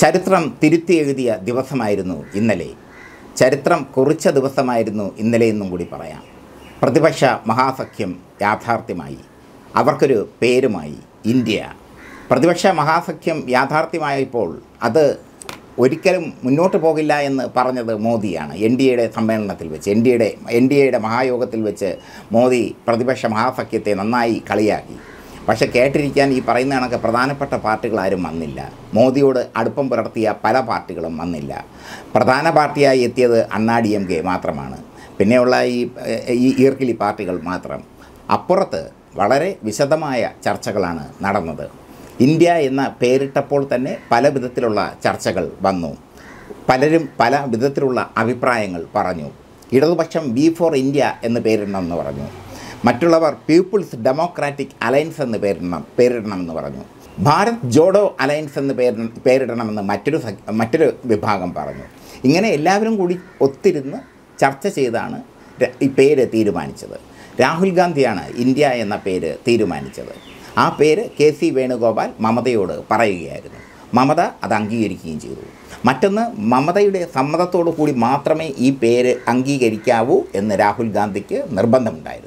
ചരിത്രം തിരുത്തി എഴുതിയ ദിവസമായിരുന്നു ഇന്നലെ ചരിത്രം കുറിച്ച ദിവസമായിരുന്നു ഇന്നലെ എന്നും കൂടി പറയാം പ്രതിപക്ഷ മഹാസഖ്യം യാഥാർത്ഥ്യമായി അവർക്കൊരു പേരുമായി ഇന്ത്യ പ്രതിപക്ഷ മഹാസഖ്യം യാഥാർത്ഥ്യമായപ്പോൾ അത് ഒരിക്കലും മുന്നോട്ട് പോകില്ല എന്ന് പറഞ്ഞത് മോദിയാണ് എൻ ഡി എയുടെ സമ്മേളനത്തിൽ വെച്ച് എൻ ഡി എയുടെ എൻ ഡി എയുടെ മഹായോഗത്തിൽ വെച്ച് മോദി പ്രതിപക്ഷ മഹാസഖ്യത്തെ നന്നായി കളിയാക്കി പക്ഷെ കേട്ടിരിക്കാൻ ഈ പറയുന്ന കണക്ക് പ്രധാനപ്പെട്ട പാർട്ടികളാരും വന്നില്ല മോദിയോട് അടുപ്പം പുലർത്തിയ പല പാർട്ടികളും വന്നില്ല പ്രധാന പാർട്ടിയായി എത്തിയത് അണ്ണാ ഡി എം കെ മാത്രമാണ് പിന്നെയുള്ള ഈ ഈ ഈർക്കിലി പാർട്ടികൾ മാത്രം അപ്പുറത്ത് വളരെ വിശദമായ ചർച്ചകളാണ് നടന്നത് ഇന്ത്യ എന്ന പേരിട്ടപ്പോൾ തന്നെ പല വിധത്തിലുള്ള ചർച്ചകൾ വന്നു പലരും പല വിധത്തിലുള്ള അഭിപ്രായങ്ങൾ പറഞ്ഞു ഇടതുപക്ഷം ബി ഫോർ ഇന്ത്യ എന്ന് പേരിടണമെന്ന് പറഞ്ഞു മറ്റുള്ളവർ പീപ്പിൾസ് ഡെമോക്രാറ്റിക് അലയൻസ് എന്ന് പേരിടണം പേരിടണമെന്ന് പറഞ്ഞു ഭാരത് ജോഡോ അലയൻസ് എന്ന് പേര് പേരിടണമെന്ന് മറ്റൊരു സഖ്യ- മറ്റൊരു വിഭാഗം പറഞ്ഞു ഇങ്ങനെ എല്ലാവരും കൂടി ഒത്തിരുന്ന് ചർച്ച ചെയ്താണ് ര- ഈ പേര് തീരുമാനിച്ചത് രാഹുൽ ഗാന്ധിയാണ് ഇന്ത്യ എന്ന പേര് തീരുമാനിച്ചത് ആ പേര് കെ സി വേണുഗോപാൽ മമതയോട് പറയുകയായിരുന്നു മമത അത് അംഗീകരിക്കുകയും ചെയ്തു മറ്റൊന്ന് മമതയുടെ സമ്മതത്തോടു കൂടി മാത്രമേ ഈ പേര് അംഗീകരിക്കാവൂ എന്ന് രാഹുൽ ഗാന്ധിക്ക് നിർബന്ധമുണ്ടായിരുന്നു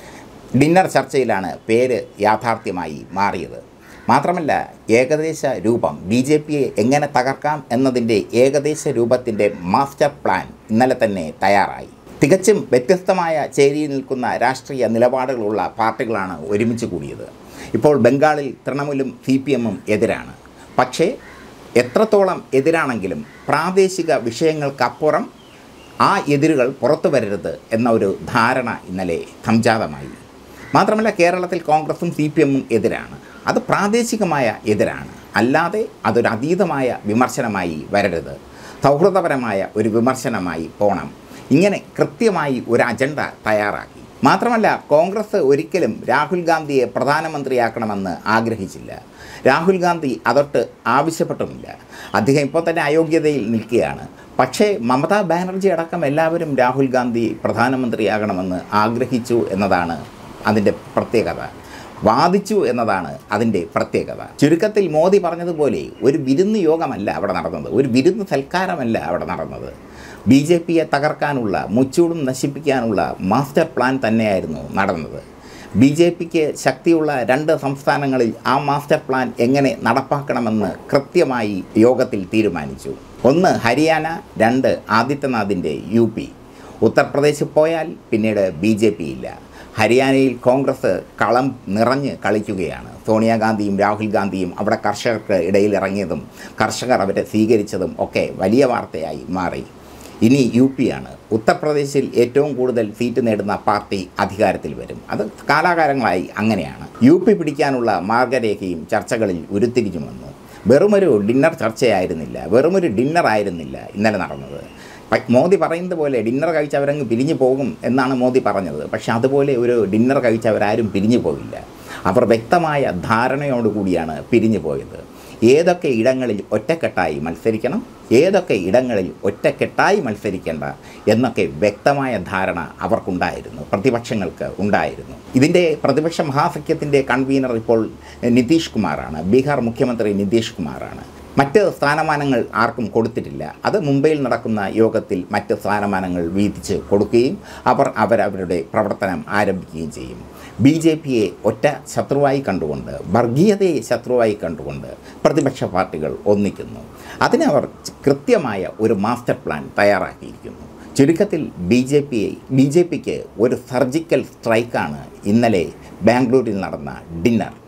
ഡിന്നർ ചർച്ചയിലാണ് പേര് യാഥാർത്ഥ്യമായി മാറിയത് മാത്രമല്ല ഏകദേശ രൂപം ബി ജെ പിയെ എങ്ങനെ തകർക്കാം എന്നതിൻ്റെ ഏകദേശ രൂപത്തിൻ്റെ മാസ്റ്റർ പ്ലാൻ ഇന്നലെ തന്നെ തയ്യാറായി തികച്ചും വ്യത്യസ്തമായ ചേരിയിൽ നിൽക്കുന്ന രാഷ്ട്രീയ നിലപാടുകളുള്ള പാർട്ടികളാണ് ഒരുമിച്ച് കൂടിയത് ഇപ്പോൾ ബംഗാളിൽ തൃണമൂലും സി പി എമ്മും എതിരാണ് പക്ഷേ എത്രത്തോളം എതിരാണെങ്കിലും പ്രാദേശിക വിഷയങ്ങൾക്കപ്പുറം ആ എതിരുകൾ പുറത്തു വരരുത് എന്ന ഒരു ധാരണ ഇന്നലെ സംജാതമായി മാത്രമല്ല കേരളത്തിൽ കോൺഗ്രസും സി പി എമ്മും എതിരാണ് അത് പ്രാദേശികമായ എതിരാണ് അല്ലാതെ അതൊരു അതീതമായ വിമർശനമായി വരരുത് സൗഹൃദപരമായ ഒരു വിമർശനമായി പോണം ഇങ്ങനെ കൃത്യമായി ഒരു അജണ്ട തയ്യാറാക്കി മാത്രമല്ല കോൺഗ്രസ് ഒരിക്കലും രാഹുൽ ഗാന്ധിയെ പ്രധാനമന്ത്രിയാക്കണമെന്ന് ആഗ്രഹിച്ചില്ല രാഹുൽ ഗാന്ധി അതൊട്ട് ആവശ്യപ്പെട്ടുമില്ല അദ്ദേഹം ഇപ്പോൾ തന്നെ അയോഗ്യതയിൽ നിൽക്കുകയാണ് പക്ഷേ മമതാ ബാനർജി അടക്കം എല്ലാവരും രാഹുൽ ഗാന്ധി പ്രധാനമന്ത്രിയാകണമെന്ന് ആഗ്രഹിച്ചു എന്നതാണ് അതിൻ്റെ പ്രത്യേകത വാദിച്ചു എന്നതാണ് അതിൻ്റെ പ്രത്യേകത ചുരുക്കത്തിൽ മോദി പറഞ്ഞതുപോലെ ഒരു വിരുന്ന് യോഗമല്ല അവിടെ നടന്നത് ഒരു വിരുന്ന് സൽക്കാരമല്ല അവിടെ നടന്നത് ബി ജെ പിയെ തകർക്കാനുള്ള മുച്ചൂടും നശിപ്പിക്കാനുള്ള മാസ്റ്റർ പ്ലാൻ തന്നെയായിരുന്നു നടന്നത് ബി ജെ പിക്ക് ശക്തിയുള്ള രണ്ട് സംസ്ഥാനങ്ങളിൽ ആ മാസ്റ്റർ പ്ലാൻ എങ്ങനെ നടപ്പാക്കണമെന്ന് കൃത്യമായി യോഗത്തിൽ തീരുമാനിച്ചു ഒന്ന് ഹരിയാന രണ്ട് ആദിത്യനാഥിൻ്റെ യു പി ഉത്തർപ്രദേശിൽ പോയാൽ പിന്നീട് ബി ജെ പി ഇല്ല ഹരിയാനയിൽ കോൺഗ്രസ് കളം നിറഞ്ഞ് കളിക്കുകയാണ് സോണിയാഗാന്ധിയും രാഹുൽ ഗാന്ധിയും അവിടെ കർഷകർക്ക് ഇടയിൽ ഇറങ്ങിയതും കർഷകർ അവരെ സ്വീകരിച്ചതും ഒക്കെ വലിയ വാർത്തയായി മാറി ഇനി യു പി ആണ് ഉത്തർപ്രദേശിൽ ഏറ്റവും കൂടുതൽ സീറ്റ് നേടുന്ന പാർട്ടി അധികാരത്തിൽ വരും അത് കാലാകാലങ്ങളായി അങ്ങനെയാണ് യു പി പിടിക്കാനുള്ള മാർഗരേഖയും ചർച്ചകളിൽ ഉരുത്തിരിഞ്ഞു വന്നു വെറുമൊരു ഡിന്നർ ചർച്ചയായിരുന്നില്ല വെറുമൊരു ഡിന്നർ ആയിരുന്നില്ല ഇന്നലെ നടന്നത് പ- മോദി പറയുന്നത് പോലെ ഡിന്നർ കഴിച്ചവരങ്ങ് പിരിഞ്ഞു പോകും എന്നാണ് മോദി പറഞ്ഞത് പക്ഷെ അതുപോലെ ഒരു ഡിന്നർ കഴിച്ചവരാരും പിരിഞ്ഞു പോയില്ല അവർ വ്യക്തമായ ധാരണയോടുകൂടിയാണ് പിരിഞ്ഞു പോയത് ഏതൊക്കെ ഇടങ്ങളിൽ ഒറ്റക്കെട്ടായി മത്സരിക്കണം ഏതൊക്കെ ഇടങ്ങളിൽ ഒറ്റക്കെട്ടായി മത്സരിക്കേണ്ട എന്നൊക്കെ വ്യക്തമായ ധാരണ അവർക്കുണ്ടായിരുന്നു പ്രതിപക്ഷങ്ങൾക്ക് ഉണ്ടായിരുന്നു ഇതിൻ്റെ പ്രതിപക്ഷ മഹാസഖ്യത്തിൻ്റെ കൺവീനർ ഇപ്പോൾ നിതീഷ് കുമാറാണ് ബീഹാർ മുഖ്യമന്ത്രി നിതീഷ് കുമാറാണ് മറ്റ് സ്ഥാനമാനങ്ങൾ ആർക്കും കൊടുത്തിട്ടില്ല അത് മുംബൈയിൽ നടക്കുന്ന യോഗത്തിൽ മറ്റ് സ്ഥാനമാനങ്ങൾ വീതിച്ച് കൊടുക്കുകയും അവർ അവരവരുടെ പ്രവർത്തനം ആരംഭിക്കുകയും ചെയ്യും ബി ജെ പിയെ ഒറ്റ ശത്രുവായി കണ്ടുകൊണ്ട് വർഗീയതയെ ശത്രുവായി കണ്ടുകൊണ്ട് പ്രതിപക്ഷ പാർട്ടികൾ ഒന്നിക്കുന്നു അതിനവർ കൃത്യമായ ഒരു മാസ്റ്റർ പ്ലാൻ തയ്യാറാക്കിയിരിക്കുന്നു ചുരുക്കത്തിൽ ബി ജെ പിയെ ബി ജെ പിക്ക് ഒരു സർജിക്കൽ സ്ട്രൈക്കാണ് ഇന്നലെ ബാംഗ്ലൂരിൽ നടന്ന ഡിന്നർ